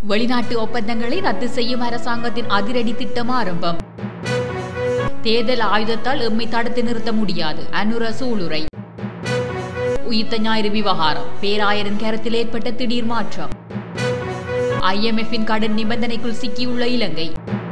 வெளிநாட்டு ஒப்பந்தங்களை ரத்து செய்யும் அரசாங்கத்தின் அதிரடி திட்டம் ஆரம்பம் தேர்தல் ஆயுதத்தால் எம்மை தடுத்து நிறுத்த முடியாது அனுர சூளுரை உயிர்த்த ஞாயிறு விவகாரம் பேராயரின் கருத்தில் ஏற்பட்ட திடீர் மாற்றம் ஐஎம்எஃப்பின் கடன் நிபந்தனைக்குள் சிக்கியுள்ள இலங்கை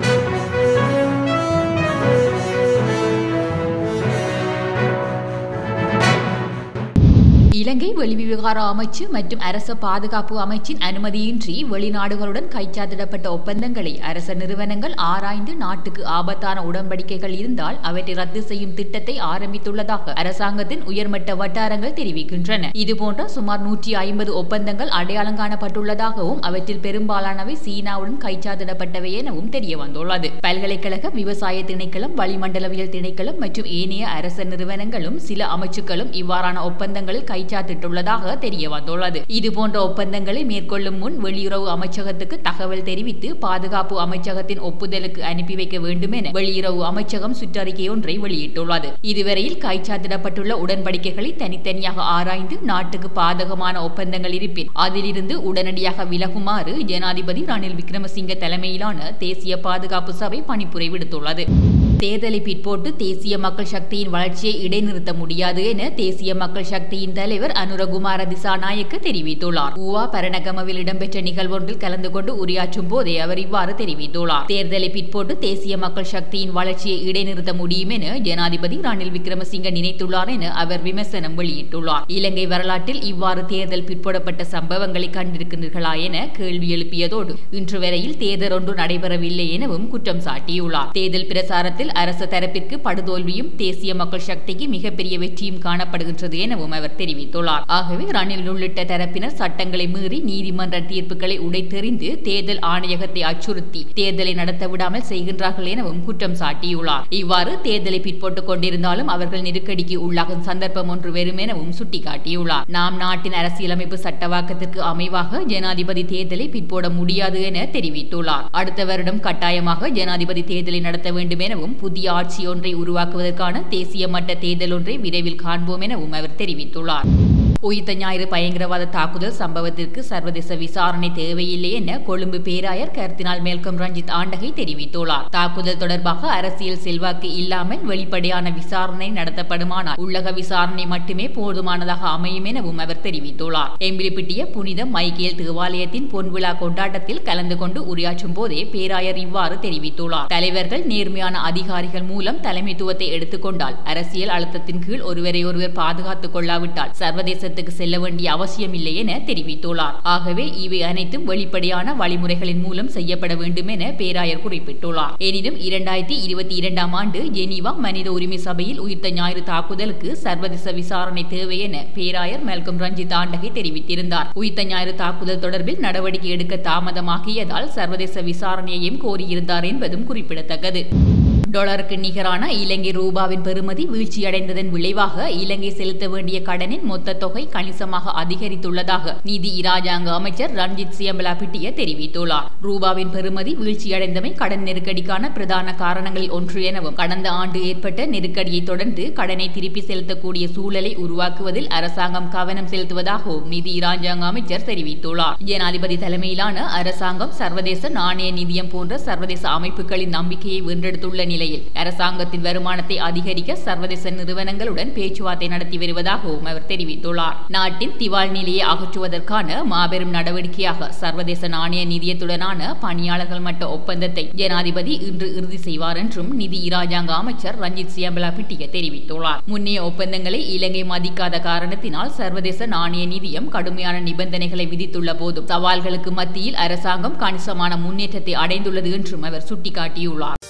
இலங்கை வெளிவிவகார அமைச்சு மற்றும் அரச பாதுகாப்பு அமைச்சின் அனுமதியின்றி வெளிநாடுகளுடன் கைச்சாத்திடப்பட்ட ஒப்பந்தங்களை அரச நிறுவனங்கள் ஆராய்ந்து நாட்டுக்கு ஆபத்தான உடன்படிக்கைகள் இருந்தால் அவற்றை ரத்து செய்யும் திட்டத்தை ஆரம்பித்துள்ளதாக அரசாங்கத்தின் உயர்மட்ட வட்டாரங்கள் தெரிவிக்கின்றன இதுபோன்ற சுமார் நூற்றி ஐம்பது ஒப்பந்தங்கள் அடையாளம் காணப்பட்டுள்ளதாகவும் அவற்றில் பெரும்பாலானவை சீனாவுடன் கைச்சாத்திடப்பட்டவை எனவும் தெரிய வந்துள்ளது பல்கலைக்கழக விவசாய திணைக்களம் வளிமண்டலவியல் திணைக்களம் மற்றும் ஏனைய அரச நிறுவனங்களும் சில அமைச்சுக்களும் இவ்வாறான ஒப்பந்தங்களில் கைச்சாத்திட்டுள்ளதாக தெரிய வந்துள்ளது இதுபோன்ற ஒப்பந்தங்களை மேற்கொள்ளும் முன் வெளியுறவு அமைச்சகத்துக்கு தகவல் தெரிவித்து பாதுகாப்பு அமைச்சகத்தின் ஒப்புதலுக்கு அனுப்பி வைக்க வேண்டும் என வெளியுறவு அமைச்சகம் சுற்றறிக்கை ஒன்றை வெளியிட்டுள்ளது இதுவரையில் கைச்சாத்திடப்பட்டுள்ள உடன்படிக்கைகளை தனித்தனியாக ஆராய்ந்து நாட்டுக்கு பாதகமான ஒப்பந்தங்கள் இருப்பின் அதிலிருந்து உடனடியாக விலகுமாறு ஜனாதிபதி ரணில் விக்ரமசிங்க தலைமையிலான தேசிய பாதுகாப்பு சபை பணிப்புரை விடுத்துள்ளது தேர்தலை பிற்போட்டு தேசிய மக்கள் சக்தியின் வளர்ச்சியை இடைநிறுத்த முடியாது என தேசிய மக்கள் சக்தியின் தலைவர் அனுரகுமார திசாநாயக்க தெரிவித்துள்ளார் ஊவா பரணகமவில் இடம்பெற்ற நிகழ்வொன்றில் கலந்து கொண்டு உரையாற்றும் போதே அவர் இவ்வாறு தெரிவித்துள்ளார் தேர்தலை பிற்போட்டு தேசிய மக்கள் சக்தியின் வளர்ச்சியை இடைநிறுத்த முடியும் என ஜனாதிபதி ரணில் விக்ரமசிங்க நினைத்துள்ளார் என அவர் விமர்சனம் வெளியிட்டுள்ளார் இலங்கை வரலாற்றில் இவ்வாறு தேர்தல் பிற்போடப்பட்ட சம்பவங்களை கண்டிருக்கின்றீர்களா என கேள்வி எழுப்பியதோடு இன்று வரையில் தேர்தல் ஒன்று நடைபெறவில்லை எனவும் குற்றம் சாட்டியுள்ளார் தேர்தல் பிரசாரத்தில் அரசு தரப்பிற்கு படுதோல்வியும் தேசிய மக்கள் சக்திக்கு மிகப்பெரிய வெற்றியும் காணப்படுகின்றது எனவும் அவர் தெரிவித்துள்ளார் ஆகவே ரணில் உள்ளிட்ட தரப்பினர் சட்டங்களை மீறி நீதிமன்ற தீர்ப்புகளை உடைத்தெறிந்து தேர்தல் ஆணையகத்தை அச்சுறுத்தி தேர்தலை நடத்த விடாமல் செய்கின்றார்கள் எனவும் குற்றம் சாட்டியுள்ளார் இவ்வாறு தேர்தலை பிற்போட்டுக் கொண்டிருந்தாலும் அவர்கள் நெருக்கடிக்கு உள்ளாகும் சந்தர்ப்பம் ஒன்று வரும் எனவும் சுட்டிக்காட்டியுள்ளார் நாம் நாட்டின் அரசியலமைப்பு சட்டவாக்கத்திற்கு அமைவாக ஜனாதிபதி தேர்தலை பிற்போட முடியாது என தெரிவித்துள்ளார் அடுத்த வருடம் கட்டாயமாக ஜனாதிபதி தேர்தலை நடத்த வேண்டும் எனவும் புதிய ஆட்சி ஒன்றை உருவாக்குவதற்கான தேசிய மட்ட தேர்தல் ஒன்றை விரைவில் காண்போம் எனவும் அவர் தெரிவித்துள்ளார் உயிர்த்த ஞாயிறு பயங்கரவாத தாக்குதல் சம்பவத்திற்கு சர்வதேச விசாரணை தேவையில்லை என கொழும்பு பேராயர் கர்த்தினால் மேல்கம் ரஞ்சித் ஆண்டகை தெரிவித்துள்ளார் தாக்குதல் தொடர்பாக அரசியல் செல்வாக்கு இல்லாமல் வெளிப்படையான விசாரணை நடத்தப்படுமானால் உள்ளக விசாரணை மட்டுமே போதுமானதாக அமையும் எனவும் அவர் தெரிவித்துள்ளார் எம்பிலிப்பிட்டிய புனித மைக்கேல் தேவாலயத்தின் பொன்விழா கொண்டாட்டத்தில் கலந்து கொண்டு உரையாற்றும் போதே பேராயர் இவ்வாறு தெரிவித்துள்ளார் தலைவர்கள் நேர்மையான அதிகாரிகள் மூலம் தலைமைத்துவத்தை எடுத்துக்கொண்டால் அரசியல் அழுத்தத்தின் கீழ் ஒருவரை ஒருவர் பாதுகாத்துக் கொள்ளாவிட்டால் சர்வதேச தேசத்துக்கு செல்ல வேண்டிய அவசியம் இல்லை என தெரிவித்துள்ளார் ஆகவே இவை அனைத்தும் வெளிப்படையான வழிமுறைகளின் மூலம் செய்யப்பட வேண்டும் என பேராயர் குறிப்பிட்டுள்ளார் எனினும் இரண்டாயிரத்தி இருபத்தி இரண்டாம் ஆண்டு ஜெனீவா மனித உரிமை சபையில் உயிர்த்த ஞாயிறு தாக்குதலுக்கு சர்வதேச விசாரணை தேவை என பேராயர் மெல்கம் ரஞ்சித் ஆண்டகை தெரிவித்திருந்தார் உயிர்த்த ஞாயிறு தாக்குதல் தொடர்பில் நடவடிக்கை எடுக்க தாமதமாகியதால் சர்வதேச விசாரணையையும் கோரியிருந்தார் என்பதும் குறிப்பிடத்தக்கது டாலருக்கு நிகரான இலங்கை ரூபாவின் பெறுமதி வீழ்ச்சியடைந்ததன் விளைவாக இலங்கை செலுத்த வேண்டிய கடனின் மொத்த தொகை கணிசமாக அதிகரித்துள்ளதாக நிதி இராஜாங்க அமைச்சர் ரஞ்சித் சியம்பலா பிட்டிய தெரிவித்துள்ளார் ரூபாவின் பெறுமதி வீழ்ச்சியடைந்தமை கடன் நெருக்கடிக்கான பிரதான காரணங்களில் ஒன்று எனவும் கடந்த ஆண்டு ஏற்பட்ட நெருக்கடியை தொடர்ந்து கடனை திருப்பி செலுத்தக்கூடிய சூழலை உருவாக்குவதில் அரசாங்கம் கவனம் செலுத்துவதாகவும் நிதி இராஜாங்க அமைச்சர் தெரிவித்துள்ளார் ஜனாதிபதி தலைமையிலான அரசாங்கம் சர்வதேச நாணய நிதியம் போன்ற சர்வதேச அமைப்புகளின் நம்பிக்கையை வென்றெடுத்துள்ள நிலையில் அரசாங்கத்தின் வருமானத்தை அதிகரிக்க சர்வதேச நிறுவனங்களுடன் பேச்சுவார்த்தை நடத்தி வருவதாகவும் அவர் தெரிவித்துள்ளார் நாட்டின் திவால் நிலையை அகற்றுவதற்கான மாபெரும் நடவடிக்கையாக சர்வதேச நாணய நிதியத்துடனான பணியாளர்கள் மட்ட ஒப்பந்தத்தை ஜனாதிபதி இன்று இறுதி செய்வார் என்றும் நிதி இராஜாங்க அமைச்சர் ரஞ்சித் சியம்பலா பிட்டிய தெரிவித்துள்ளார் முன்னைய ஒப்பந்தங்களை இலங்கை மதிக்காத காரணத்தினால் சர்வதேச நாணய நிதியம் கடுமையான நிபந்தனைகளை விதித்துள்ள போதும் சவால்களுக்கு மத்தியில் அரசாங்கம் கணிசமான முன்னேற்றத்தை அடைந்துள்ளது என்றும் அவர் சுட்டிக்காட்டியுள்ளார்